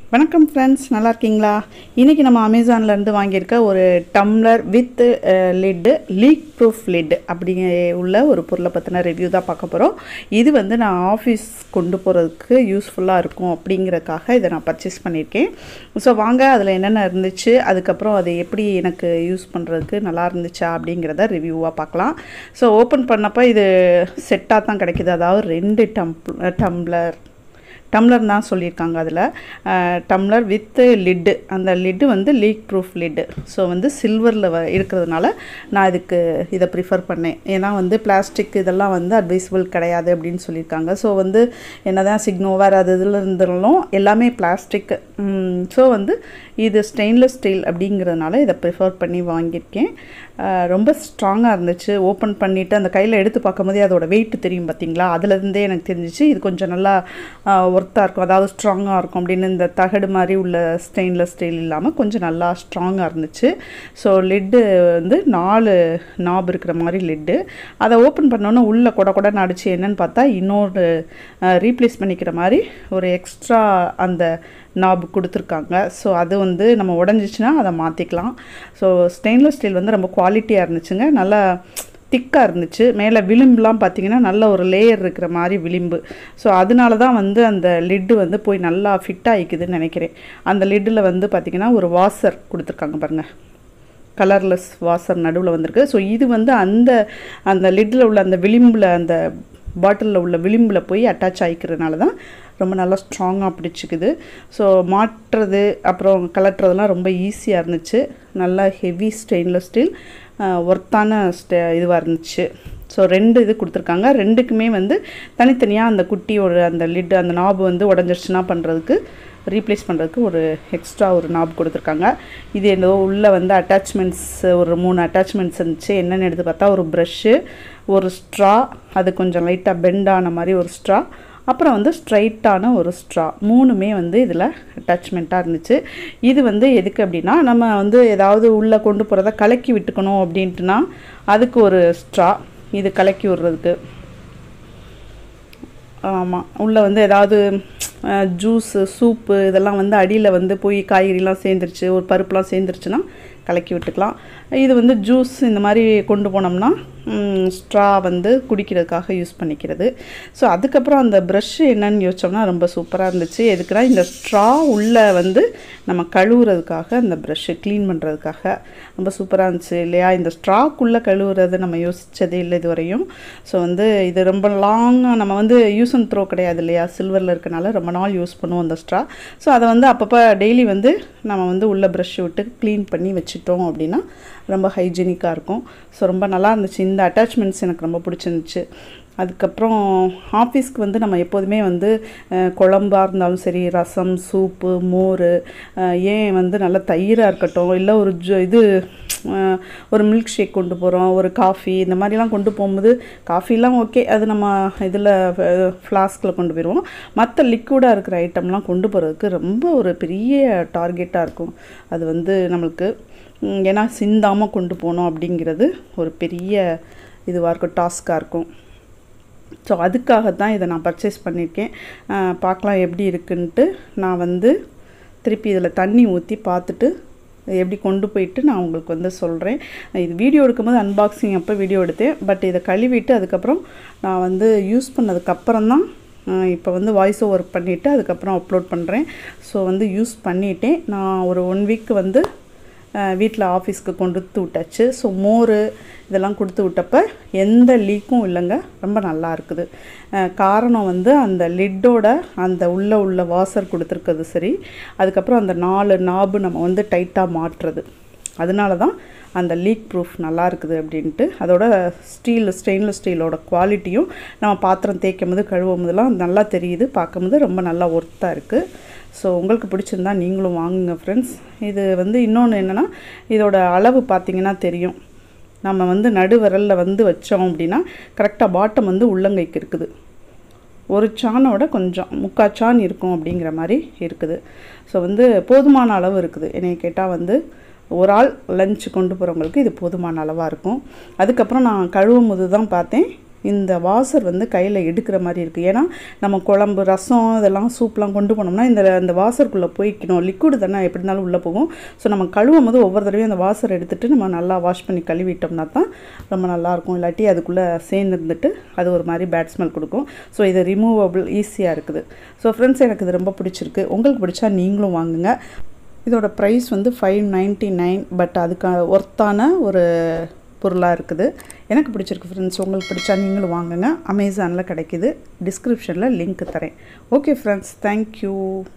வணக்கம் ஃப்ரெண்ட்ஸ் நல்லா இருக்கீங்களா இன்றைக்கி நம்ம அமேசான்லேருந்து வாங்கியிருக்க ஒரு tumbler with lid leak proof lid அப்படி உள்ள ஒரு பொருளை பற்றின ரிவ்யூ தான் பார்க்க போகிறோம் இது வந்து நான் ஆஃபீஸ் கொண்டு போகிறதுக்கு யூஸ்ஃபுல்லாக இருக்கும் அப்படிங்கிறதுக்காக இதை நான் பர்ச்சேஸ் பண்ணியிருக்கேன் ஸோ வாங்க அதில் என்னென்ன இருந்துச்சு அதுக்கப்புறம் அது எப்படி எனக்கு யூஸ் பண்ணுறதுக்கு நல்லா இருந்துச்சா அப்படிங்கிறத ரிவ்யூவாக பார்க்கலாம் ஸோ ஓப்பன் பண்ணப்போ இது செட்டாக தான் கிடைக்குது அதாவது ரெண்டு டம்ப் டம்ளர் டம்ளர் தான் சொல்லியிருக்காங்க அதில் டம்ளர் வித் லிட்டு அந்த லிட்டு வந்து லீக் ப்ரூஃப் லிட்டு ஸோ வந்து சில்வரில் வ இருக்கிறதுனால நான் இதுக்கு இதை ப்ரிஃபர் பண்ணேன் ஏன்னா வந்து பிளாஸ்டிக் இதெல்லாம் வந்து அட்வைசபிள் கிடையாது அப்படின்னு சொல்லியிருக்காங்க ஸோ வந்து என்ன தான் சிக்னோ வேறு அது இதில் இருந்தாலும் எல்லாமே பிளாஸ்டிக் ஸோ வந்து இது ஸ்டெயின்லெஸ் ஸ்டீல் அப்படிங்கிறதுனால இதை ப்ரிஃபர் பண்ணி வாங்கியிருக்கேன் ரொம்ப ஸ்ட்ராங்காக இருந்துச்சு ஓப்பன் பண்ணிவிட்டு அந்த கையில் எடுத்து பார்க்கும்போதே அதோட வெயிட் தெரியும் பார்த்தீங்களா அதுலேருந்தே எனக்கு தெரிஞ்சிச்சு இது கொஞ்சம் நல்லா ஒர்த்தாக இருக்கும் அதாவது ஸ்ட்ராங்காக இருக்கும் அப்படின்னு இந்த தகடு மாதிரி உள்ள ஸ்டெயின்லெஸ் ஸ்டீல் இல்லாமல் கொஞ்சம் நல்லா ஸ்ட்ராங்காக இருந்துச்சு ஸோ லிட்டு வந்து நாலு நாப் இருக்கிற மாதிரி லிட்டு அதை ஓப்பன் பண்ணோன்னே உள்ளே கொட கொடன்னு அடிச்சு என்னன்னு பார்த்தா இன்னொரு ரீப்ளேஸ் பண்ணிக்கிற மாதிரி ஒரு எக்ஸ்ட்ரா அந்த நாப் கொடுத்துருக்காங்க ஸோ அது வந்து நம்ம உடஞ்சிச்சின்னா அதை மாற்றிக்கலாம் ஸோ ஸ்டெயின்லெஸ் ஸ்டீல் வந்து ரொம்ப குவாலிட்டியாக இருந்துச்சுங்க நல்லா திக்காக இருந்துச்சு மேலே விளிம்புலாம் பார்த்தீங்கன்னா நல்ல ஒரு லேயர் இருக்கிற மாதிரி விளிம்பு ஸோ அதனால தான் வந்து அந்த லிட்டு வந்து போய் நல்லா ஃபிட் ஆகிக்குதுன்னு நினைக்கிறேன் அந்த லிட்டில் வந்து பார்த்திங்கன்னா ஒரு வாசர் கொடுத்துருக்காங்க பாருங்கள் கலர்லெஸ் வாசர் நடுவில் வந்திருக்கு ஸோ இது வந்து அந்த அந்த லிட்டில் உள்ள அந்த விளிம்பில் அந்த பாட்டிலில் உள்ள விளிம்பில் போய் அட்டாச் ஆகிக்கிறதுனால தான் ரொம்ப நல்லா ஸ்ட்ராங்காக பிடிச்சிக்குது ஸோ மாட்டுறது அப்புறம் கலட்டுறதுலாம் ரொம்ப ஈஸியாக இருந்துச்சு நல்லா ஹெவி ஸ்டெயின்லெஸ் ஸ்டீல் ஒர்த்தான ஸ்டே இதுவாக இருந்துச்சு ஸோ ரெண்டு இது கொடுத்துருக்காங்க ரெண்டுக்குமே வந்து தனித்தனியாக அந்த குட்டியோட அந்த லிட் அந்த நாபு வந்து உடஞ்சிருச்சுன்னா பண்ணுறதுக்கு ரீப்ளேஸ் பண்ணுறதுக்கு ஒரு எக்ஸ்ட்ரா ஒரு நாப் கொடுத்துருக்காங்க இது ஏதோ உள்ளே வந்து அட்டாச்மெண்ட்ஸ் ஒரு மூணு அட்டாச்மெண்ட்ஸ் இருந்துச்சு என்னென்னு எடுத்து பார்த்தா ஒரு ப்ரஷ்ஷு ஒரு ஸ்ட்ரா அது கொஞ்சம் லைட்டாக பெண்ட் ஆன மாதிரி ஒரு ஸ்ட்ரா அப்புறம் வந்து ஸ்ட்ரைட்டான ஒரு ஸ்ட்ரா மூணுமே வந்து இதில் அட்டாச்மெண்ட்டாக இருந்துச்சு இது வந்து எதுக்கு அப்படின்னா நம்ம வந்து ஏதாவது உள்ளே கொண்டு போகிறத கலக்கி விட்டுக்கணும் அப்படின்ட்டுனா அதுக்கு ஒரு ஸ்ட்ரா இது கலக்கி விடுறதுக்கு ஆமாம் உள்ளே வந்து ஏதாவது ஜூஸு சூப்பு இதெல்லாம் வந்து அடியில் வந்து போய் காய்கறிலாம் சேர்ந்துருச்சு ஒரு பருப்புலாம் சேர்ந்துருச்சுன்னா கலக்கி விட்டுக்கலாம் இது வந்து ஜூஸ் இந்த மாதிரி கொண்டு போனோம்னா ஸ்ட்ரா வந்து குடிக்கிறதுக்காக யூஸ் பண்ணிக்கிறது ஸோ அதுக்கப்புறம் அந்த ப்ரஷ்ஷு என்னன்னு யோசிச்சோம்னா ரொம்ப சூப்பராக இருந்துச்சு எதுக்குன்னா இந்த ஸ்ட்ரா உள்ளே வந்து நம்ம கழுவுறதுக்காக அந்த ப்ரஷ்ஷு க்ளீன் பண்ணுறதுக்காக ரொம்ப சூப்பராக இருந்துச்சு இல்லையா இந்த ஸ்ட்ராக்குள்ளே கழுவுறது நம்ம யோசித்ததே இல்லை இது வரையும் ஸோ வந்து இது ரொம்ப லாங்காக நம்ம வந்து யூஸ் அண்ட் த்ரோ கிடையாது இல்லையா சில்வரில் இருக்கனால ரொம்ப நாள் யூஸ் பண்ணுவோம் அந்த ஸ்ட்ரா ஸோ அதை வந்து அப்பப்போ டெய்லி வந்து நம்ம வந்து உள்ளே ப்ரஷ் விட்டு க்ளீன் பண்ணி வச்சுட்டோம் அப்படின்னா ரொம்ப ஹைஜீனிக்காக இருக்கும் ஸோ ரொம்ப நல்லா இருந்துச்சு இந்த அட்டாச்மெண்ட்ஸ் எனக்கு ரொம்ப பிடிச்சிருந்துச்சு அதுக்கப்புறம் ஆஃபீஸ்க்கு வந்து நம்ம எப்போதுமே வந்து குழம்பாக இருந்தாலும் சரி ரசம் சூப்பு மோர் ஏன் வந்து நல்லா தயிராக இருக்கட்டும் இல்லை ஒரு ஜு இது ஒரு மில்க் ஷேக் கொண்டு போகிறோம் ஒரு காஃபி இந்த மாதிரிலாம் கொண்டு போகும்போது காஃபிலாம் ஓகே அது நம்ம இதில் ஃப்ளாஸ்கில் கொண்டு போயிடுவோம் மற்ற லிக்விடாக இருக்கிற ஐட்டம்லாம் கொண்டு போகிறதுக்கு ரொம்ப ஒரு பெரிய டார்கெட்டாக இருக்கும் அது வந்து நம்மளுக்கு ஏன்னா சிந்தாமல் கொண்டு போகணும் அப்படிங்கிறது ஒரு பெரிய இதுவாக இருக்கும் டாஸ்க்காக இருக்கும் ஸோ அதுக்காக தான் இதை நான் பர்ச்சேஸ் பண்ணியிருக்கேன் பார்க்கலாம் எப்படி இருக்குன்ட்டு நான் வந்து திருப்பி இதில் தண்ணி ஊற்றி பார்த்துட்டு எப்படி கொண்டு போயிட்டு நான் உங்களுக்கு வந்து சொல்கிறேன் இது வீடியோ எடுக்கும்போது அன்பாக்சிங் அப்போ வீடியோ எடுத்தேன் பட் இதை கழுவிட்டு அதுக்கப்புறம் நான் வந்து யூஸ் பண்ணதுக்கப்புறம் தான் இப்போ வந்து வாய்ஸ் ஓவர் பண்ணிவிட்டு அதுக்கப்புறம் அப்லோட் பண்ணுறேன் ஸோ வந்து யூஸ் பண்ணிட்டேன் நான் ஒரு ஒன் வீக் வந்து வீட்டில் ஆஃபீஸ்க்கு கொண்டு விட்டாச்சு ஸோ மோர் இதெல்லாம் கொடுத்து விட்டப்ப எந்த லீக்கும் இல்லைங்க ரொம்ப நல்லா இருக்குது காரணம் வந்து அந்த லிட்டோட அந்த உள்ளே உள்ள வாசர் கொடுத்துருக்கிறது சரி அதுக்கப்புறம் அந்த நாலு நாபு நம்ம வந்து டைட்டாக மாட்டுறது அதனால தான் அந்த லீக் ப்ரூஃப் நல்லா இருக்குது அப்படின்ட்டு அதோட ஸ்டீல் ஸ்டெயின்லெஸ் ஸ்டீலோட குவாலிட்டியும் நம்ம பாத்திரம் தேய்க்கும் போது கழுவும் போதெல்லாம் நல்லா தெரியுது பார்க்கும்போது ரொம்ப நல்லா ஒர்த்தாக இருக்குது ஸோ உங்களுக்கு பிடிச்சிருந்தா நீங்களும் வாங்குங்க ஃப்ரெண்ட்ஸ் இது வந்து இன்னொன்று என்னென்னா இதோட அளவு பார்த்திங்கன்னா தெரியும் நம்ம வந்து நடுவிரலில் வந்து வச்சோம் அப்படின்னா கரெக்டாக பாட்டம் வந்து உள்ளங்கைக்கு இருக்குது ஒரு சானோட கொஞ்சம் முக்கால் சான் இருக்கும் அப்படிங்கிற மாதிரி இருக்குது ஸோ வந்து போதுமான அளவு இருக்குது என்னை கேட்டால் வந்து ஒரு ஆள் லஞ்ச் கொண்டு போகிறவங்களுக்கு இது போதுமான அளவாக இருக்கும் அதுக்கப்புறம் நான் கழுவும் போது தான் பார்த்தேன் இந்த வாசர் வந்து கையில் எடுக்கிற மாதிரி இருக்குது ஏன்னா நம்ம குழம்பு ரசம் இதெல்லாம் சூப்லாம் கொண்டு போனோம்னா இந்த இந்த வாசருக்குள்ளே போய்க்கணும் லிக்விடு தானே எப்படி இருந்தாலும் உள்ளே போகும் ஸோ நம்ம கழுவும் போது ஒவ்வொரு தடவையும் அந்த வாசர் எடுத்துட்டு நம்ம நல்லா வாஷ் பண்ணி கழுவிட்டோம்னா தான் ரொம்ப நல்லாயிருக்கும் இல்லாட்டி அதுக்குள்ளே சேர்ந்து இருந்துட்டு அது ஒரு மாதிரி பேட் ஸ்மெல் கொடுக்கும் ஸோ இது ரிமூவபிள் ஈஸியாக இருக்குது ஸோ ஃப்ரெண்ட்ஸ் எனக்கு இது ரொம்ப பிடிச்சிருக்கு உங்களுக்கு பிடிச்சா நீங்களும் வாங்குங்க இதோட ப்ரைஸ் வந்து ஃபைவ் நைன்ட்டி நைன் பட் அதுக்கு ஒர்த்தான ஒரு பொருளாக இருக்குது எனக்கு பிடிச்சிருக்கு ஃப்ரெண்ட்ஸ் உங்களுக்கு பிடிச்சா நீங்களும் வாங்குங்க அமேசானில் கிடைக்கிது டிஸ்கிரிப்ஷனில் லிங்க் தரேன் ஓகே ஃப்ரெண்ட்ஸ் தேங்க்யூ